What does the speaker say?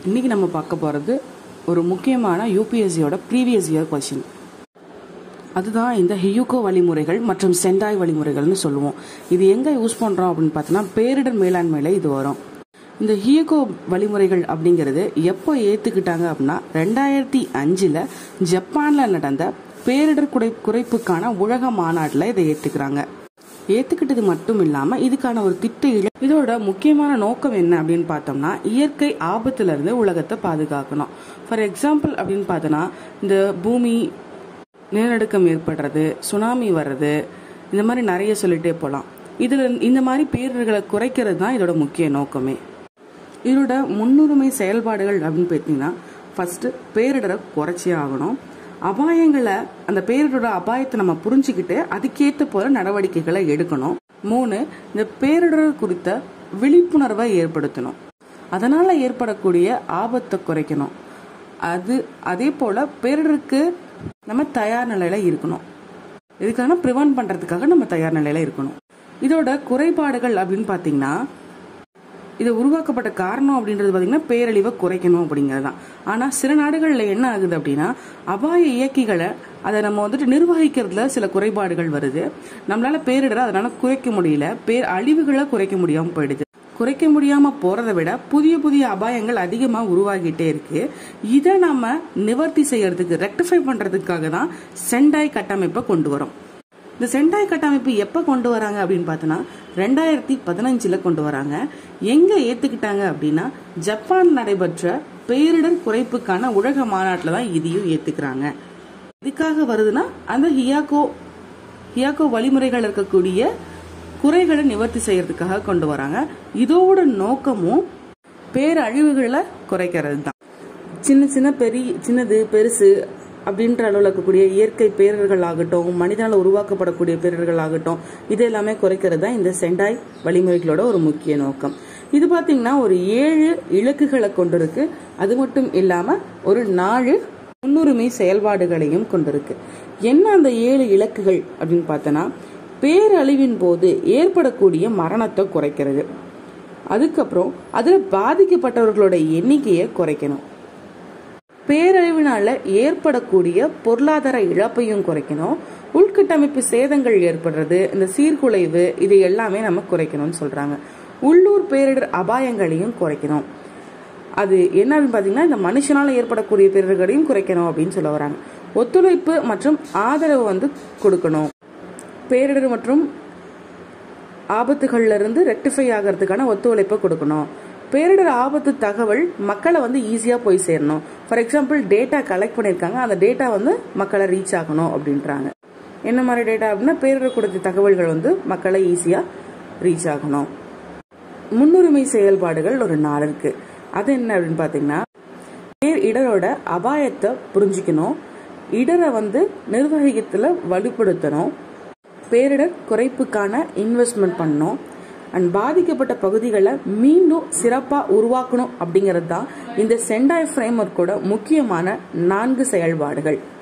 இன்னைக்கு நம்ம பார்க்க போகிறது ஒரு முக்கியமான யூபிஎஸ்சியோட ப்ரீவியஸ் இயர் கொஷின் அதுதான் இந்த ஹியூகோ வழிமுறைகள் மற்றும் சென்டாய் வழிமுறைகள்னு சொல்லுவோம் இது எங்கே யூஸ் பண்ணுறோம் அப்படின்னு பார்த்தோன்னா பேரிடர் மேலாண்மையில் இது வரும் இந்த ஹியூகோ வழிமுறைகள் அப்படிங்கிறது எப்போ ஏற்றுக்கிட்டாங்க அப்படின்னா ரெண்டாயிரத்தி அஞ்சில் ஜப்பானில் நடந்த பேரிடர் குறை குறைப்புக்கான உலக மாநாட்டில் இதை ஏற்றுக்கிறாங்க ஏத்துக்கிட்டது மட்டும் இல்லாம இதுக்கான ஒரு திட்ட இழ இதோட முக்கியமான நோக்கம் என்ன அப்படின்னு பார்த்தோம்னா இயற்கை ஆபத்துல இருந்து உலகத்தை பாதுகாக்கணும் ஃபார் எக்ஸாம்பிள் அப்படின்னு பார்த்தோன்னா இந்த பூமி நிலநடுக்கம் ஏற்படுறது சுனாமி வர்றது இந்த மாதிரி நிறைய சொல்லிட்டே போகலாம் இதுல இந்த மாதிரி பேரிடர்களை குறைக்கிறது தான் இதோட முக்கிய நோக்கமே இதோட முன்னுரிமை செயல்பாடுகள் அப்படின்னு பார்த்தீங்கன்னா ஃபர்ஸ்ட் பேரிடரை குறைச்சே ஆகணும் அபாயங்களை அந்த பேரிடரோட அபாயத்தை நம்ம புரிஞ்சுக்கிட்டு அதுக்கேற்ற போல நடவடிக்கைகளை எடுக்கணும் மூணு இந்த பேரிடர் குறித்த விழிப்புணர்வை ஏற்படுத்தணும் அதனால ஏற்படக்கூடிய ஆபத்தை குறைக்கணும் அது அதே போல பேரிடருக்கு நம்ம தயார் நிலையில இருக்கணும் இதுக்கான ப்ரிவென்ட் பண்றதுக்காக நம்ம தயார் நிலையில இருக்கணும் இதோட குறைபாடுகள் அப்படின்னு பாத்தீங்கன்னா இது உருவாக்கப்பட்ட காரணம் அப்படின்றது பார்த்தீங்கன்னா பேரழிவை குறைக்கணும் அப்படிங்கிறது தான் ஆனால் சில நாடுகளில் என்ன ஆகுது அப்படின்னா அபாய இயக்கிகளை அதை நம்ம வந்துட்டு நிர்வகிக்கிறதுல சில குறைபாடுகள் வருது நம்மளால பேரிடரை அதனால குறைக்க முடியல பேர் அழிவுகளை குறைக்க முடியாமல் போயிடுது குறைக்க முடியாம போறதை விட புதிய புதிய அபாயங்கள் அதிகமா உருவாகிட்டே இருக்கு இதை நம்ம நிவர்த்தி செய்யறதுக்கு ரெக்டிஃபை பண்றதுக்காக தான் செண்டாய் கட்டமைப்பை கொண்டு வரோம் இந்த செண்டாய் கட்டமைப்பு எப்போ கொண்டு வராங்க அப்படின்னு பார்த்தோன்னா ரெண்டாயிரத்தி பதினஞ்சில் கொண்டு வராங்க எங்கே ஏற்றுக்கிட்டாங்க அப்படின்னா ஜப்பான் நடைபெற்ற பேரிடர் குறைப்புக்கான உலக மாநாட்டில் தான் இதையும் ஏற்றுக்கிறாங்க இதுக்காக வருதுன்னா அந்த ஹியாக்கோ ஹியாக்கோ வழிமுறைகள் இருக்கக்கூடிய குறைகளை நிவர்த்தி செய்யறதுக்காக கொண்டு வராங்க இதோட நோக்கமும் பேரழிவுகளை குறைக்கிறது தான் சின்ன சின்ன பெரிய சின்னது பெருசு அப்படின்ற அளவில் இருக்கக்கூடிய இயற்கை பேரர்கள் ஆகட்டும் மனிதனால் உருவாக்கப்படக்கூடிய பேரர்கள் ஆகட்டும் இது எல்லாமே குறைக்கிறது தான் இந்த செண்டாய் வழிமுறைகளோட ஒரு முக்கிய நோக்கம் இது பார்த்தீங்கன்னா ஒரு ஏழு இலக்குகளை கொண்டிருக்கு அது மட்டும் இல்லாமல் ஒரு நாலு முன்னுரிமை செயல்பாடுகளையும் கொண்டிருக்கு என்ன அந்த ஏழு இலக்குகள் அப்படின்னு பார்த்தோன்னா பேரழிவின் போது ஏற்படக்கூடிய மரணத்தை குறைக்கிறது அதுக்கப்புறம் அதில் பாதிக்கப்பட்டவர்களோட எண்ணிக்கையை குறைக்கணும் பேரழிவினால ஏற்படக்கூடிய பொருளாதார இழப்பையும் குறைக்கணும் உள்கட்டமைப்பு சேதங்கள் ஏற்படுறது இந்த சீர்குலைவு இது எல்லாமே நம்ம குறைக்கணும்னு சொல்றாங்க உள்ளூர் பேரிடர் அபாயங்களையும் குறைக்கணும் அது என்ன அப்படின்னு பார்த்தீங்கன்னா இந்த மனுஷனால ஏற்படக்கூடிய பேரிடர்களையும் குறைக்கணும் அப்படின்னு சொல்ல வராங்க ஒத்துழைப்பு மற்றும் ஆதரவு வந்து கொடுக்கணும் பேரிடர் மற்றும் ஆபத்துகள்ல இருந்து ரெக்டிஃபை ஆகிறதுக்கான ஒத்துழைப்பை கொடுக்கணும் பேரிடர் ஆபத்து தகவல் மக்களை வந்து ஈஸியாக போய் சேரணும் ஃபார் எக்ஸாம்பிள் டேட்டா கலெக்ட் பண்ணியிருக்காங்க அந்த டேட்டா வந்து மக்களை ரீச் ஆகணும் அப்படின்றாங்க என்ன மாதிரி டேட்டா அப்படின்னா பேரிடர் கொடுத்த தகவல்கள் வந்து மக்களை ஈஸியாக ரீச் ஆகணும் முன்னுரிமை செயல்பாடுகள் ஒரு நாள் இருக்கு அது என்ன அப்படின்னு பார்த்தீங்கன்னா பேர் இடரோட அபாயத்தை புரிஞ்சுக்கணும் இடரை வந்து நிர்வகிக்கத்தில் வலுப்படுத்தணும் பேரிடர் குறைப்புக்கான இன்வெஸ்ட்மெண்ட் பண்ணணும் அண்ட் பாதிக்கப்பட்ட பகுதிகளை மீண்டும் சிறப்பாக உருவாக்கணும் அப்படிங்கிறது தான் இந்த செண்டாய் ஃப்ரேம் ஒர்க்கோட முக்கியமான நான்கு செயல்பாடுகள்